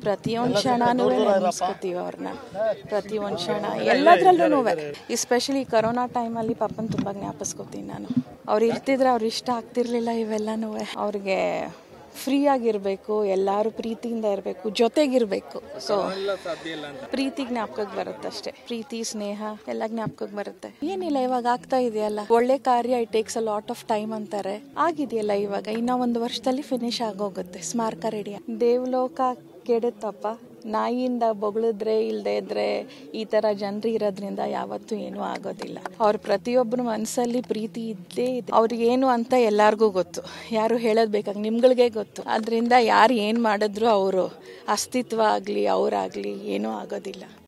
ಪ್ರತಿಯೊಂದು ಕ್ಷಣನೂ ನೆನೆಸ್ಕೋತೀವಿ ಅವ್ರನ್ನ ಪ್ರತಿಯೊಂದು ಕ್ಷಣ ಎಲ್ಲದ್ರಲ್ಲೂ ಎಸ್ಪೆಷಲಿ ಕರೋನಾ ಟೈಮಲ್ಲಿ ಪಾಪನ್ ತುಂಬ ಜ್ಞಾಪಿಸ್ಕೋತೀನಿ ನಾನು ಅವ್ರು ಇರ್ತಿದ್ರೆ ಅವ್ರು ಇಷ್ಟ ಆಗ್ತಿರ್ಲಿಲ್ಲ ಇವೆಲ್ಲನೂ ಅವ್ರಿಗೆ ಫ್ರೀ ಆಗಿರಬೇಕು ಎಲ್ಲರೂ ಪ್ರೀತಿಯಿಂದ ಇರಬೇಕು ಜೊತೆಗಿರಬೇಕು ಸೊ ಪ್ರೀತಿ ಜ್ಞಾಪಕಕ್ಕೆ ಬರುತ್ತೆ ಅಷ್ಟೇ ಪ್ರೀತಿ ಸ್ನೇಹ ಎಲ್ಲ ಜ್ಞಾಪಕಕ್ಕೆ ಬರುತ್ತೆ ಏನಿಲ್ಲ ಇವಾಗ ಆಗ್ತಾ ಇದೆಯಲ್ಲ ಒಳ್ಳೆ ಕಾರ್ಯ it takes a lot of time ಅಂತಾರೆ ಆಗಿದೆಯಲ್ಲ ಇವಾಗ ಇನ್ನ ಒಂದು ವರ್ಷದಲ್ಲಿ ಫಿನಿಶ್ ಆಗೋಗುತ್ತೆ ಸ್ಮಾರಕ ರೆಡಿ ದೇವಲೋಕ ಕೆಡುತ್ತಪ್ಪ ನಾಯಿಯಿಂದ ಬೊಗಳಿದ್ರೆ ಇಲ್ಲದೆ ಇದ್ರೆ ಈ ತರ ಜನರು ಇರೋದ್ರಿಂದ ಯಾವತ್ತೂ ಏನೂ ಆಗೋದಿಲ್ಲ ಅವ್ರ ಪ್ರತಿಯೊಬ್ಬರ ಮನಸ್ಸಲ್ಲಿ ಪ್ರೀತಿ ಇದ್ದೇ ಇದೆ ಅವ್ರಿಗೆ ಏನು ಅಂತ ಎಲ್ಲಾರ್ಗೂ ಗೊತ್ತು ಯಾರು ಹೇಳೋದ್ ಬೇಕಾಗಿ ನಿಮ್ಗಳಿಗೆ ಗೊತ್ತು ಅದರಿಂದ ಯಾರು ಏನು ಮಾಡಿದ್ರು ಅವರು ಅಸ್ತಿತ್ವ ಆಗಲಿ ಅವರಾಗಲಿ ಏನೂ ಆಗೋದಿಲ್ಲ